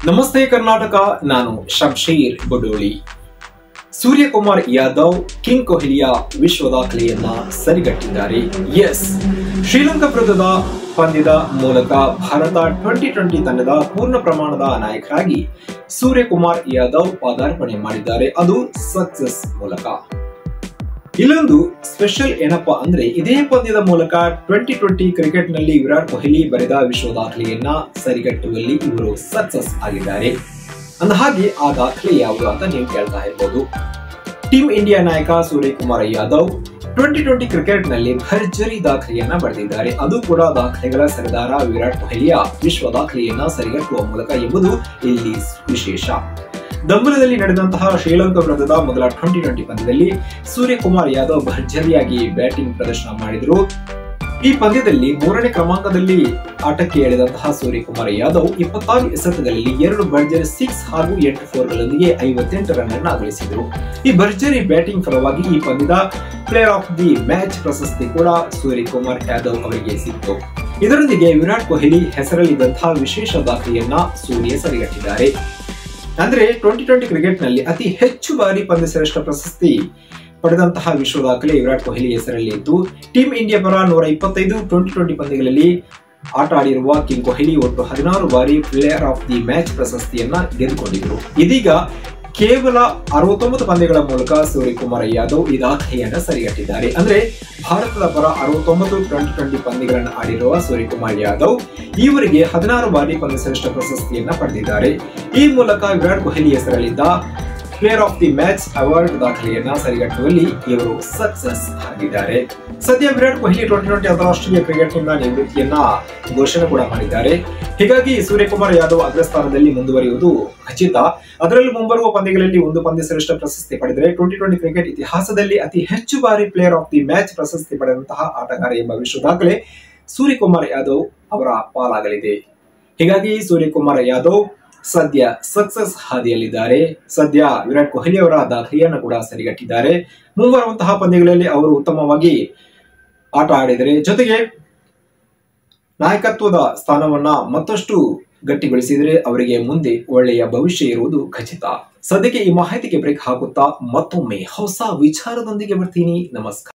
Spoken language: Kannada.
ನಮಸ್ತೆ ಕರ್ನಾಟಕ ನಾನು ಶಂಶೀರ್ ಬಡೋಳಿ ಸೂರ್ಯಕುಮಾರ್ ಯಾದವ್ ಕಿಂಗ್ ಕೊಹ್ಲಿಯ ವಿಶ್ವ ದಾಖಲೆಯನ್ನ ಸರಿಗಟ್ಟಿದ್ದಾರೆ ಎಸ್ ಶ್ರೀಲಂಕಾ ವಿರುದ್ಧದ ಪಂದ್ಯದ ಮೂಲಕ ಭಾರತ ಟ್ವೆಂಟಿ ಟ್ವೆಂಟಿ ತಂಡದ ಪೂರ್ಣ ಪ್ರಮಾಣದ ನಾಯಕರಾಗಿ ಸೂರ್ಯಕುಮಾರ್ ಯಾದವ್ ಪಾದಾರ್ಪಣೆ ಮಾಡಿದ್ದಾರೆ ಅದು ಸಕ್ಸಸ್ ಮೂಲಕ ಇಲ್ಲೊಂದು ಸ್ಪೆಷಲ್ ಏನಪ್ಪಾ ಅಂದ್ರೆ ಇದೇ ಪಂದ್ಯದ ಮೂಲಕ ಟ್ವೆಂಟಿ ಟ್ವೆಂಟಿ ಕ್ರಿಕೆಟ್ ನಲ್ಲಿ ವಿರಾಟ್ ಕೊಹ್ಲಿ ಬರೆದ ವಿಶ್ವ ದಾಖಲೆಯನ್ನ ಸರಿಗಟ್ಟುವಲ್ಲಿ ಇವರು ಸಕ್ಸಸ್ ಆಗಿದ್ದಾರೆ ಅಂದ ಹಾಗೆ ಆ ದಾಖಲೆ ಯಾವುದು ಅಂತ ನೀವು ಕೇಳ್ತಾ ಇರ್ಬೋದು ಟೀಮ್ ಇಂಡಿಯಾ ನಾಯಕ Suryakumar Yadav twenty twenty cricket ನಲ್ಲಿ ಭರ್ಜರಿ ದಾಖಲೆಯನ್ನ ಬರೆದಿದ್ದಾರೆ ಅದು ಕೂಡ ದಾಖಲೆಗಳ ಸರದಾರ ವಿರಾಟ್ ಕೊಹ್ಲಿಯ ವಿಶ್ವ ದಾಖಲೆಯನ್ನ ಸರಿಗಟ್ಟುವ ಮೂಲಕ ಎಂಬುದು ಇಲ್ಲಿ ವಿಶೇಷ ದಂಬಲದಲ್ಲಿ ನಡೆದಂತಹ ಶ್ರೀಲಂಕಾ ವಿರುದ್ಧದ ಮೊದಲ ಟ್ವೆಂಟಿ ಟ್ವೆಂಟಿ ಪಂದ್ಯದಲ್ಲಿ ಸೂರ್ಯಕುಮಾರ್ ಯಾದವ್ ಭರ್ಜರಿಯಾಗಿ ಬ್ಯಾಟಿಂಗ್ ಪ್ರದರ್ಶನ ಮಾಡಿದರು ಈ ಪಂದ್ಯದಲ್ಲಿ ಮೂರನೇ ಕ್ರಮಾಂಕದಲ್ಲಿ ಆಟಕ್ಕೆ ಇಳಿದಂತಹ ಸೂರ್ಯಕುಮಾರ್ ಯಾದವ್ ಇಪ್ಪತ್ತಾರು ಎಸೆತಗಳಲ್ಲಿ ಎರಡು ಭರ್ಜರಿ ಸಿಕ್ಸ್ ಹಾಗೂ ಎಂಟು ಫೋರ್ಗಳೊಂದಿಗೆ ಐವತ್ತೆಂಟು ರನ್ ಅನ್ನು ಗಳಿಸಿದರು ಈ ಭರ್ಜರಿ ಬ್ಯಾಟಿಂಗ್ ಫಲವಾಗಿ ಈ ಪಂದ್ಯದ ಪ್ಲೇಯರ್ ಆಫ್ ದಿ ಮ್ಯಾಚ್ ಪ್ರಶಸ್ತಿ ಕೂಡ ಸೂರ್ಯಕುಮಾರ್ ಯಾದವ್ ಅವರಿಗೆ ಸಿಕ್ತು ಇದರೊಂದಿಗೆ ವಿರಾಟ್ ಕೊಹ್ಲಿ ಹೆಸರಲ್ಲಿದ್ದಂತಹ ವಿಶೇಷ ದಾಖಲೆಯನ್ನ ಸೂರ್ಯ ಸರಿಗಟ್ಟಿದ್ದಾರೆ ಅಂದ್ರೆ ಟ್ವೆಂಟಿ ಟ್ವೆಂಟಿ ಕ್ರಿಕೆಟ್ ನಲ್ಲಿ ಅತಿ ಹೆಚ್ಚು ಬಾರಿ ಪಂದ್ಯ ಶ್ರೇಷ್ಠ ಪ್ರಶಸ್ತಿ ಪಡೆದಂತಹ ವಿಶ್ವ ದಾಖಲೆ ವಿರಾಟ್ ಕೊಹ್ಲಿ ಹೆಸರಲ್ಲಿ ಇದ್ದು ಟೀಮ್ ಇಂಡಿಯಾ ಪರ ನೂರ ಇಪ್ಪತ್ತೈದು ಟ್ವೆಂಟಿ ಟ್ವೆಂಟಿ ಪಂದ್ಯಗಳಲ್ಲಿ ಆಟ ಆಡಿರುವ ಕಿಂಗ್ ಕೊಹ್ಲಿ ಒಟ್ಟು ಹದಿನಾರು ಬಾರಿ ಪ್ಲೇಯರ್ ಆಫ್ ದಿ ಮ್ಯಾಚ್ ಪ್ರಶಸ್ತಿಯನ್ನ ಗೆದ್ದುಕೊಂಡಿದ್ರು ಇದೀಗ ಕೇವಲ ಅರವತ್ತೊಂಬತ್ತು ಪಂದ್ಯಗಳ ಮೂಲಕ ಸೂರ್ಯಕುಮಾರ್ ಯಾದವ್ ಈ ದಾಖಲೆಯನ್ನ ಸರಿಗಟ್ಟಿದ್ದಾರೆ ಅಂದ್ರೆ ಭಾರತದ ಪರ ಅರವತ್ತೊಂಬತ್ತು ಟ್ವೆಂಟಿ ಟ್ವೆಂಟಿ ಪಂದ್ಯಗಳನ್ನು ಆಡಿರುವ ಸೂರ್ಯಕುಮಾರ್ ಯಾದವ್ ಈವರೆಗೆ ಹದಿನಾರು ಬಾರಿ ಪಂದ್ಯಶ್ರೇಷ್ಠ ಪ್ರಶಸ್ತಿಯನ್ನ ಪಡೆದಿದ್ದಾರೆ ಈ ಮೂಲಕ ವಿರಾಟ್ ಕೊಹ್ಲಿ ಹೆಸರಲ್ಲಿದ್ದ player of the match award ದಾಖಲೆಯನ್ನ ಸರಿಗಟ್ಟುವಲ್ಲಿ ಇವರು ಸಕ್ಸಸ್ ಆಗಿದ್ದಾರೆ ಸದ್ಯ ವಿರಾಟ್ ಕೊಹ್ಲಿ ಟ್ವೆಂಟಿ ಟ್ವೆಂಟಿ ಅಂತಾರಾಷ್ಟ್ರೀಯ ಕ್ರಿಕೆಟ್ನಿಂದ ನಿವೃತ್ತಿಯನ್ನ ಘೋಷಣೆ ಕೂಡ ಮಾಡಿದ್ದಾರೆ ಹೀಗಾಗಿ ಸೂರ್ಯಕುಮಾರ್ ಯಾದವ್ ಅಗ್ರಸ್ಥಾನದಲ್ಲಿ ಮುಂದುವರಿಯುವುದು ಖಚಿತ ಅದರಲ್ಲೂ ಮುಂಬರುವ ಪಂದ್ಯಗಳಲ್ಲಿ ಒಂದು ಪಂದ್ಯ ಶ್ರೇಷ್ಠ ಪ್ರಶಸ್ತಿ ಪಡೆದರೆ ಟ್ವೆಂಟಿ ಟ್ವೆಂಟಿ ಕ್ರಿಕೆಟ್ ಇತಿಹಾಸದಲ್ಲಿ ಅತಿ ಹೆಚ್ಚು ಬಾರಿ ಪ್ಲೇಯರ್ ಆಫ್ ದಿ ಮ್ಯಾಚ್ ಪ್ರಶಸ್ತಿ ಪಡೆದಂತಹ ಆಟಗಾರ ಎಂಬ ವಿಶ್ವ ದಾಖಲೆ ಸೂರ್ಯಕುಮಾರ್ ಯಾದವ್ ಅವರ ಪಾಲಾಗಲಿದೆ ಹೀಗಾಗಿ ಸೂರ್ಯಕುಮಾರ್ ಯಾದವ್ ಸದ್ಯ ಸಕ್ಸಸ್ ಹಾದಿಯಲ್ಲಿದ್ದಾರೆ ಸದ್ಯ ವಿರಾಟ್ ಕೊಹ್ಲಿ ಅವರ ದಾಖಲೆಯನ್ನು ಕೂಡ ಸರಿಗಟ್ಟಿದ್ದಾರೆ ಮುಂಬರುವಂತಹ ಪಂದ್ಯಗಳಲ್ಲಿ ಅವರು ಉತ್ತಮವಾಗಿ ಆಟ ಆಡಿದರೆ ಜೊತೆಗೆ ನಾಯಕತ್ವದ ಸ್ಥಾನವನ್ನ ಮತ್ತಷ್ಟು ಗಟ್ಟಿಗೊಳಿಸಿದರೆ ಅವರಿಗೆ ಮುಂದೆ ಒಳ್ಳೆಯ ಭವಿಷ್ಯ ಇರುವುದು ಖಚಿತ ಸದ್ಯಕ್ಕೆ ಈ ಮಾಹಿತಿಗೆ ಬ್ರೇಕ್ ಹಾಕುತ್ತಾ ಮತ್ತೊಮ್ಮೆ ಹೊಸ ವಿಚಾರದೊಂದಿಗೆ ಬರ್ತೀನಿ ನಮಸ್ಕಾರ